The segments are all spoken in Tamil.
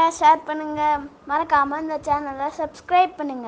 ஷேர் பண்ணுங்க மறக்காம இந்த சேனலை சப்ஸ்கிரைப் பண்ணுங்க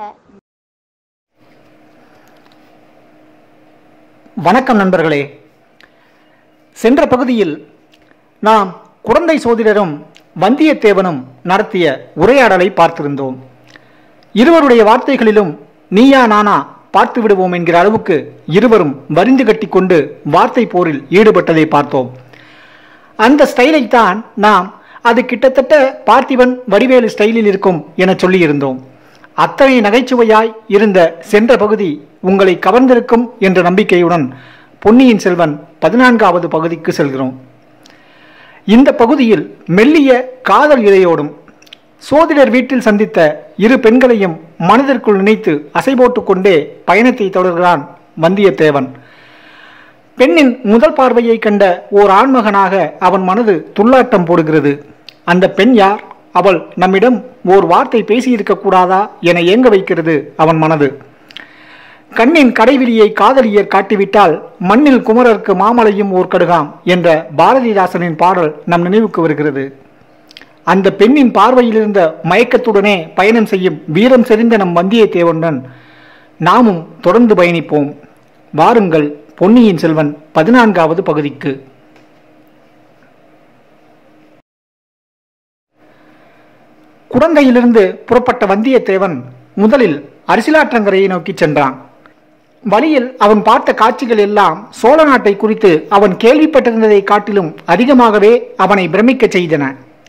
வணக்கம் நண்பர்களே சென்ற பகுதியில் நாம் குழந்தை சோதிடரும் வந்தியத்தேவனும் நடத்திய உரையாடலை பார்த்திருந்தோம் இருவருடைய வார்த்தைகளிலும் நீயா நானா பார்த்து விடுவோம் என்கிற அளவுக்கு இருவரும் வரிந்து கட்டி கொண்டு வார்த்தை போரில் ஈடுபட்டதை பார்த்தோம் அந்த ஸ்டைலைத்தான் நாம் அது கிட்டத்தட்ட பார்த்திபன் வடிவேலு ஸ்டைலில் இருக்கும் என சொல்லியிருந்தோம் அத்தனை நகைச்சுவையாய் இருந்த சென்ற பகுதி உங்களை கவர்ந்திருக்கும் என்ற நம்பிக்கையுடன் பொன்னியின் செல்வன் பதினான்காவது பகுதிக்கு செல்கிறோம் இந்த பகுதியில் மெல்லிய காதல் இதையோடும் சோதிடர் வீட்டில் சந்தித்த இரு பெண்களையும் மனதிற்குள் நினைத்து அசை போட்டுக் கொண்டே பயணத்தை தொடர்கிறான் வந்தியத்தேவன் பெண்ணின் முதல் பார்வையை கண்ட ஓர் ஆண்மகனாக அவன் மனது துள்ளாட்டம் போடுகிறது அந்த பெண் யார் அவள் நம்மிடம் ஓர் வார்த்தை பேசியிருக்க கூடாதா என ஏங்க வைக்கிறது அவன் மனது கண்ணின் கடைவிழியை காதலியர் காட்டிவிட்டால் மண்ணில் குமரருக்கு மாமலையும் ஓர் கடுகாம் என்ற பாரதிதாசனின் பாடல் நம் நினைவுக்கு வருகிறது அந்த பெண்ணின் பார்வையில் இருந்த மயக்கத்துடனே பயணம் செய்யும் வீரம் செறிந்த நம் வந்தியத்தேவனுடன் நாமும் தொடர்ந்து பயணிப்போம் வாருங்கள் பொன்னியின் செல்வன் பதினான்காவது பகுதிக்கு குடந்தையிலிருந்து புறப்பட்ட வந்தியத்தேவன் முதலில் அரசிலாற்றங்கரையை நோக்கி சென்றான் வழியில் அவன் பார்த்த காட்சிகள் எல்லாம் சோழ நாட்டை குறித்து அவன் கேள்விப்பட்டிருந்ததை காட்டிலும் அதிகமாகவே அவனை பிரமிக்கச் செய்தன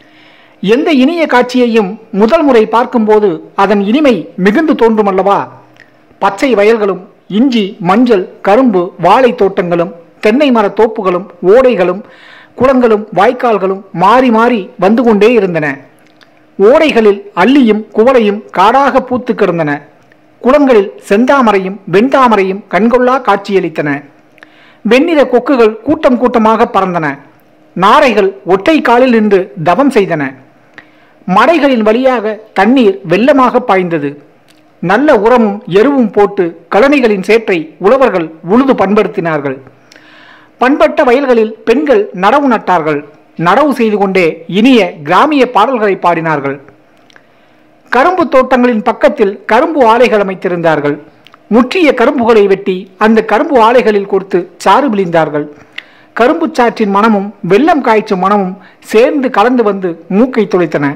எந்த இனிய காட்சியையும் முதல் முறை பார்க்கும்போது அதன் இனிமை மிகுந்து தோன்றுமல்லவா பச்சை வயல்களும் இஞ்சி மஞ்சள் கரும்பு வாழை தோட்டங்களும் தென்னை மர தோப்புகளும் ஓடைகளும் குளங்களும் வாய்க்கால்களும் மாறி மாறி வந்து கொண்டே இருந்தன ஓடைகளில் அள்ளியும் குவளையும் காடாக பூத்து கிடந்தன குளங்களில் செந்தாமரையும் வெண்தாமரையும் கண்கொள்ளா காட்சியளித்தன வெண்ணிற கொக்குகள் கூட்டம் கூட்டமாக பறந்தன நாரைகள் ஒற்றை காலில் நின்று தவம் செய்தன மடைகளின் வழியாக தண்ணீர் வெள்ளமாக பாய்ந்தது நல்ல உரமும் எருவும் போட்டு கழனிகளின் சேற்றை உழவர்கள் உழுது பண்படுத்தினார்கள் பண்பட்ட வயல்களில் பெண்கள் நடவு நட்டார்கள் நடவு செய்து கொண்டே இனிய கிராமிய பாடல்களை பாடினார்கள் கரும்பு தோட்டங்களின் பக்கத்தில் கரும்பு ஆலைகள் அமைத்திருந்தார்கள் முற்றிய கரும்புகளை வெட்டி அந்த கரும்பு ஆலைகளில் கொடுத்து சாறு பிழிந்தார்கள் கரும்பு சாற்றின் மனமும் வெள்ளம் காய்ச்சும் மனமும் சேர்ந்து கலந்து வந்து மூக்கை துளைத்தன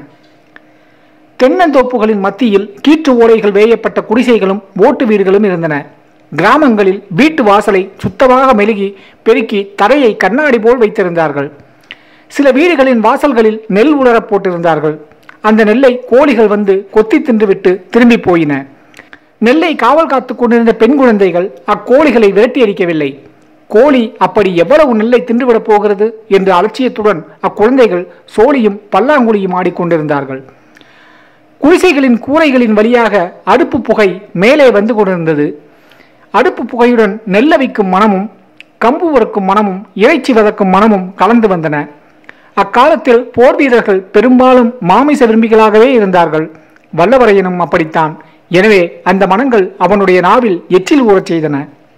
தென்னந்தோப்புகளின் மத்தியில் கீற்று ஓடைகள் வேயப்பட்ட குடிசைகளும் ஓட்டு வீடுகளும் இருந்தன கிராமங்களில் வீட்டு வாசலை சுத்தமாக மெழுகி பெருக்கி தரையை கண்ணாடி போல் வைத்திருந்தார்கள் சில வீடுகளின் வாசல்களில் நெல் உலரப் போட்டிருந்தார்கள் அந்த நெல்லை கோழிகள் வந்து கொத்தி தின்றுவிட்டு திரும்பி போயின நெல்லை காவல் காத்துக் கொண்டிருந்த பெண் குழந்தைகள் அக்கோழிகளை விரட்டி அடிக்கவில்லை கோழி அப்படி எவ்வளவு நெல்லை தின்றுவிடப் போகிறது என்ற அலட்சியத்துடன் அக்குழந்தைகள் சோழியும் பல்லாங்குழியும் ஆடிக்கொண்டிருந்தார்கள் குடிசைகளின் கூரைகளின் வழியாக அடுப்பு புகை மேலே வந்து கொண்டிருந்தது அடுப்பு புகையுடன் நெல்ல வைக்கும் மனமும் கம்பு வறுக்கும் மனமும் இறைச்சி வதக்கும் மனமும் கலந்து வந்தன அக்காலத்தில் போர் வீரர்கள் பெரும்பாலும் மாமிச விரும்பிகளாகவே இருந்தார்கள் வல்லவரையனும் அப்படித்தான் எனவே அந்த மனங்கள் அவனுடைய நாவில் எச்சில் ஊறச் செய்தன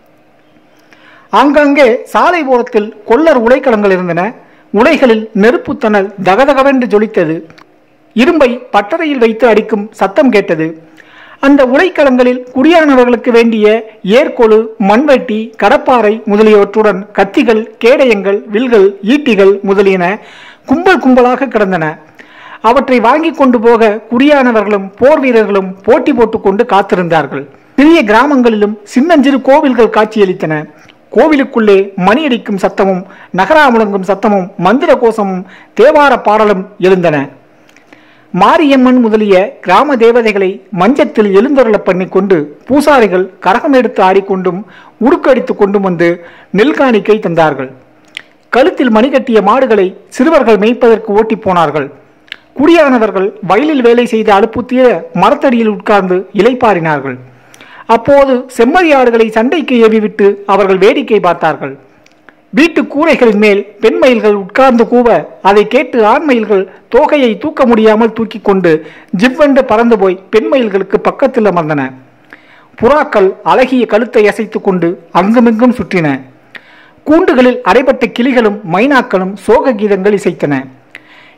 ஆங்காங்கே சாலை ஓரத்தில் கொல்லர் உலைக்களங்கள் இருந்தன உலைகளில் நெருப்புத்தணல் தகதகவென்று ஜொலித்தது இரும்பை பட்டறையில் வைத்து அடிக்கும் சத்தம் கேட்டது அந்த உலைக்களங்களில் குடியானவர்களுக்கு வேண்டிய ஏர்கொழு மண்வெட்டி கடப்பாறை முதலியவற்றுடன் கத்திகள் கேடயங்கள் வில்கள் ஈட்டிகள் முதலியன கும்பல் கும்பலாக கிடந்தன அவற்றை வாங்கி கொண்டு போக குடியானவர்களும் போர் வீரர்களும் போட்டி போட்டுக்கொண்டு காத்திருந்தார்கள் சிறிய கிராமங்களிலும் சின்னஞ்சிறு கோவில்கள் காட்சியளித்தன கோவிலுக்குள்ளே மணி அடிக்கும் சத்தமும் நகரா முழங்கும் சத்தமும் மந்திர கோஷமும் தேவார பாடலும் எழுந்தன மாரியம்மன் முதலிய கிராம தேவதைகளை மஞ்சத்தில் எழுந்தருள பண்ணி கொண்டு பூசாரிகள் கரகம் எடுத்து ஆடிக்கொண்டும் உடுக்கடித்துக் கொண்டும் வந்து நெல்காணிக்கை தந்தார்கள் கழுத்தில் மணி கட்டிய மாடுகளை சிறுவர்கள் மேய்ப்பதற்கு ஓட்டி போனார்கள் குடியானவர்கள் வயலில் வேலை செய்து அலுப்புத்திய மரத்தடியில் உட்கார்ந்து இலைப்பாரினார்கள் அப்போது செம்மறி ஆடுகளை சண்டைக்கு ஏவிவிட்டு அவர்கள் வேடிக்கை பார்த்தார்கள் வீட்டு கூரைகளின் மேல் பெண் மயில்கள் உட்கார்ந்து கூவ அதை கேட்டு ஆண் மயில்கள் தோகையை தூக்க முடியாமல் தூக்கி கொண்டு ஜிவ்வென்று பறந்து போய் பெண் மயில்களுக்கு பக்கத்தில் அமர்ந்தன புறாக்கள் அழகிய கழுத்தை அசைத்துக் கொண்டு அங்குமிங்கும் சுற்றின கூண்டுகளில் அடைபட்ட கிளிகளும் மைனாக்களும் சோக கீதங்கள் இசைத்தன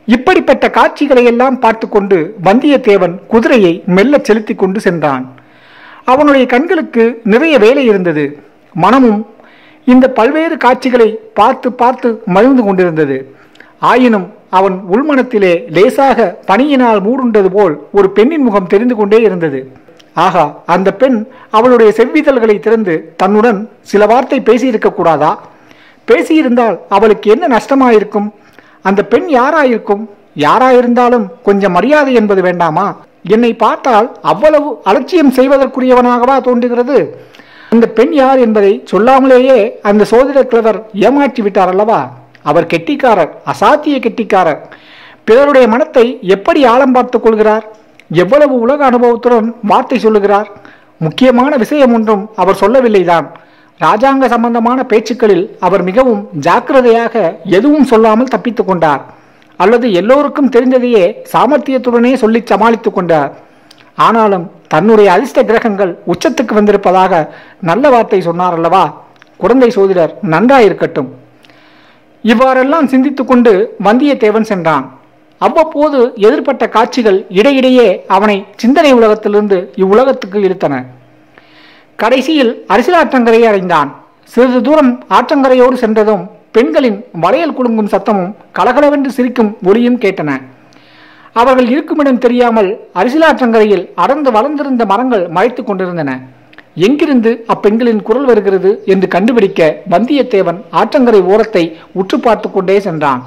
இப்படிப்பட்ட காட்சிகளை எல்லாம் பார்த்து கொண்டு வந்தியத்தேவன் குதிரையை மெல்ல செலுத்தி கொண்டு சென்றான் அவனுடைய கண்களுக்கு நிறைய வேலை இருந்தது மனமும் இந்த பல்வேறு காட்சிகளை பார்த்து பார்த்து மகிழ்ந்து கொண்டிருந்தது ஆயினும் அவன் உள்மனத்திலே லேசாக பனியினால் மூடுண்டது போல் ஒரு பெண்ணின் முகம் தெரிந்து கொண்டே இருந்தது ஆகா அந்த பெண் அவளுடைய செவ்விதழ்களை திறந்து தன்னுடன் சில வார்த்தை பேசியிருக்க கூடாதா பேசியிருந்தால் அவளுக்கு என்ன நஷ்டமாயிருக்கும் அந்த பெண் யாராயிருக்கும் யாராயிருந்தாலும் கொஞ்சம் மரியாதை என்பது வேண்டாமா என்னை பார்த்தால் அவ்வளவு அலட்சியம் செய்வதற்குரியவனாகவா தோன்றுகிறது அந்த பெண் யார் என்பதை சொல்லாமலேயே அந்த சோதிட கிழவர் ஏமாற்றி விட்டார் அல்லவா அவர் கெட்டிக்காரர் அசாத்திய கெட்டிக்காரர் பிறருடைய மனத்தை எப்படி ஆழம் பார்த்துக் கொள்கிறார் எவ்வளவு உலக அனுபவத்துடன் வார்த்தை சொல்லுகிறார் முக்கியமான விஷயம் ஒன்றும் அவர் சொல்லவில்லைதான் ராஜாங்க சம்பந்தமான பேச்சுக்களில் அவர் மிகவும் ஜாக்கிரதையாக எதுவும் சொல்லாமல் தப்பித்துக் கொண்டார் அல்லது எல்லோருக்கும் தெரிந்ததையே சாமர்த்தியத்துடனே சொல்லி சமாளித்துக் கொண்டார் ஆனாலும் தன்னுடைய அதிர்ஷ்ட கிரகங்கள் உச்சத்துக்கு வந்திருப்பதாக நல்ல வார்த்தை சொன்னார் அல்லவா குழந்தை சோதிடர் நன்றாயிருக்கட்டும் இவ்வாறெல்லாம் சிந்தித்துக் கொண்டு வந்தியத்தேவன் சென்றான் அவ்வப்போது எதிர்ப்பட்ட காட்சிகள் இடையிடையே அவனை சிந்தனை உலகத்திலிருந்து இவ்வுலகத்துக்கு இழுத்தன கடைசியில் அரசியலாற்றங்கரையை அடைந்தான் சிறிது தூரம் ஆற்றங்கரையோடு சென்றதும் பெண்களின் வளையல் குலுங்கும் சத்தமும் கலகலவென்று சிரிக்கும் ஒளியும் கேட்டன அவர்கள் இருக்குமிடம் தெரியாமல் அரசியலாற்றங்கரையில் அடர்ந்து வளர்ந்திருந்த மரங்கள் மறைத்துக் கொண்டிருந்தன எங்கிருந்து அப்பெண்களின் குரல் வருகிறது என்று கண்டுபிடிக்க வந்தியத்தேவன் ஆற்றங்கரை ஓரத்தை உற்று பார்த்து கொண்டே சென்றான்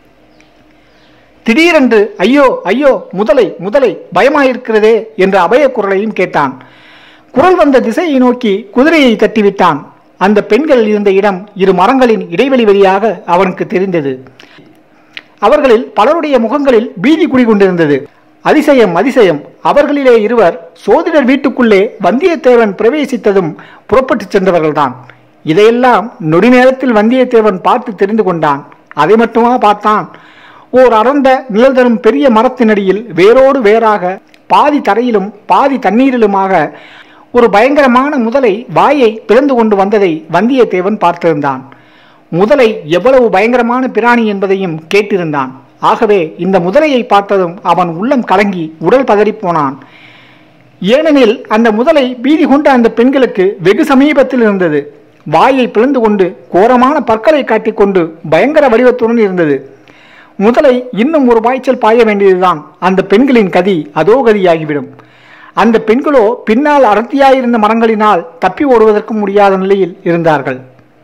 திடீரென்று ஐயோ ஐயோ முதலை முதலை பயமாயிருக்கிறதே என்ற அபய குரலையும் கேட்டான் குரல் வந்த திசையை நோக்கி குதிரையை தட்டிவிட்டான் அந்த பெண்கள் இருந்த இடம் இரு மரங்களின் இடைவெளி வழியாக அவனுக்கு தெரிந்தது அவர்களில் பலருடைய முகங்களில் பீதி குடிகொண்டிருந்தது அதிசயம் அதிசயம் அவர்களிலே இருவர் சோதிடர் வீட்டுக்குள்ளே வந்தியத்தேவன் பிரவேசித்ததும் புறப்பட்டுச் சென்றவர்கள்தான் இதையெல்லாம் நொடி நேரத்தில் வந்தியத்தேவன் பார்த்து தெரிந்து கொண்டான் அதை மட்டுமா பார்த்தான் ஓர் அடர்ந்த நிழல் தரும் பெரிய மரத்தினடியில் வேரோடு வேறாக பாதி தரையிலும் பாதி தண்ணீரிலுமாக ஒரு பயங்கரமான முதலை வாயை பிளந்து கொண்டு வந்ததை வந்தியத்தேவன் பார்த்திருந்தான் முதலை எவ்வளவு பயங்கரமான பிராணி என்பதையும் கேட்டிருந்தான் ஆகவே இந்த முதலையை பார்த்ததும் அவன் உள்ளம் கலங்கி உடல் பதறிப்போனான் ஏனெனில் அந்த முதலை பீதி கொண்ட அந்த பெண்களுக்கு வெகு சமீபத்தில் இருந்தது வாயை பிளந்து கொண்டு கோரமான பற்களை காட்டிக்கொண்டு பயங்கர வடிவத்துடன் இருந்தது முதலை இன்னும் ஒரு பாய்ச்சல் பாய வேண்டியதுதான் அந்த பெண்களின் கதி அதோ கதியாகிவிடும் அந்த பெண்களோ பின்னால் அடர்த்தியாயிருந்த மரங்களினால் தப்பி ஓடுவதற்கும் முடியாத நிலையில் இருந்தார்கள்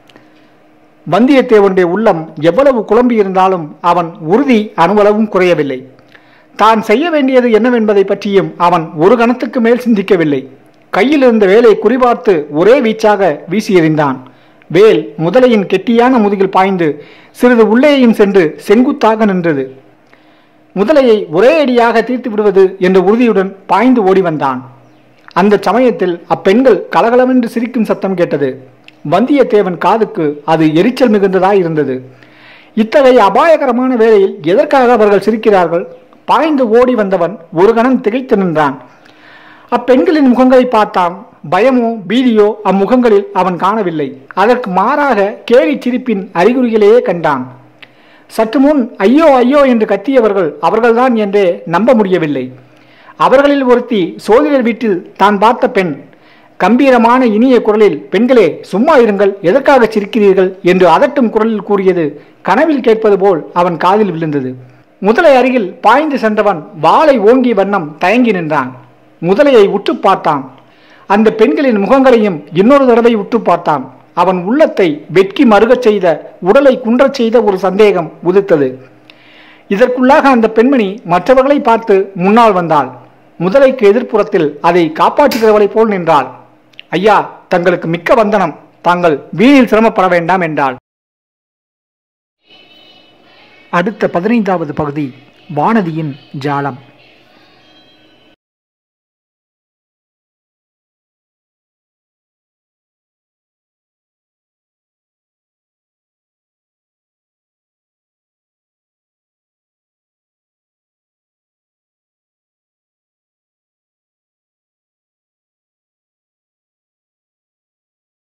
வந்தியத்தேவனுடைய உள்ளம் எவ்வளவு குழம்பி இருந்தாலும் அவன் உறுதி அணுவளவும் குறையவில்லை தான் செய்ய வேண்டியது என்னவென்பதை பற்றியும் அவன் ஒரு கணத்துக்கு மேல் சிந்திக்கவில்லை கையில் இருந்த வேலை குறிபார்த்து ஒரே வீச்சாக வீசி எறிந்தான் வேல் முதலையின் கெட்டியான முதுகில் பாய்ந்து சிறிது உள்ளேயும் சென்று செங்குத்தாக நின்றது முதலையை ஒரே அடியாக தீர்த்து விடுவது என்ற உறுதியுடன் பாய்ந்து ஓடி வந்தான் அந்த சமயத்தில் அப்பெண்கள் கலகலவென்று சிரிக்கும் சத்தம் கேட்டது வந்தியத்தேவன் காதுக்கு அது எரிச்சல் மிகுந்ததாய் இருந்தது இத்தகைய அபாயகரமான வேளையில் எதற்காக அவர்கள் சிரிக்கிறார்கள் பாய்ந்து ஓடி வந்தவன் ஒரு கணம் திகைத்து நின்றான் அப்பெண்களின் முகங்களை பார்த்தான் பயமோ பீதியோ அம்முகங்களில் அவன் காணவில்லை அதற்கு மாறாக கேலி சிரிப்பின் அறிகுறிகளையே கண்டான் சற்று முன் ஐயோ ஐயோ என்று கத்தியவர்கள் அவர்கள்தான் என்றே நம்ப முடியவில்லை அவர்களில் ஒருத்தி சோதிடர் வீட்டில் தான் பார்த்த பெண் கம்பீரமான இனிய குரலில் பெண்களே சும்மா இருங்கள் எதற்காக சிரிக்கிறீர்கள் என்று அதட்டும் குரலில் கூறியது கனவில் கேட்பது போல் அவன் காதில் விழுந்தது முதலை அருகில் பாய்ந்து சென்றவன் வாளை ஓங்கி வண்ணம் தயங்கி நின்றான் முதலையை உற்று பார்த்தான் அந்த பெண்களின் முகங்களையும் இன்னொரு தடவை உற்று பார்த்தான் அவன் உள்ளத்தை வெட்கி மறுகச் செய்த உடலை குன்றச் செய்த ஒரு சந்தேகம் உதித்தது இதற்குள்ளாக அந்த பெண்மணி மற்றவர்களை பார்த்து முன்னால் வந்தாள் முதலைக்கு எதிர்ப்புறத்தில் அதை காப்பாற்றுகிறவளைப் போல் நின்றாள் ஐயா தங்களுக்கு மிக்க வந்தனம் தாங்கள் வீணில் சிரமப்பட வேண்டாம் என்றாள் அடுத்த பதினைந்தாவது பகுதி வானதியின் ஜாலம்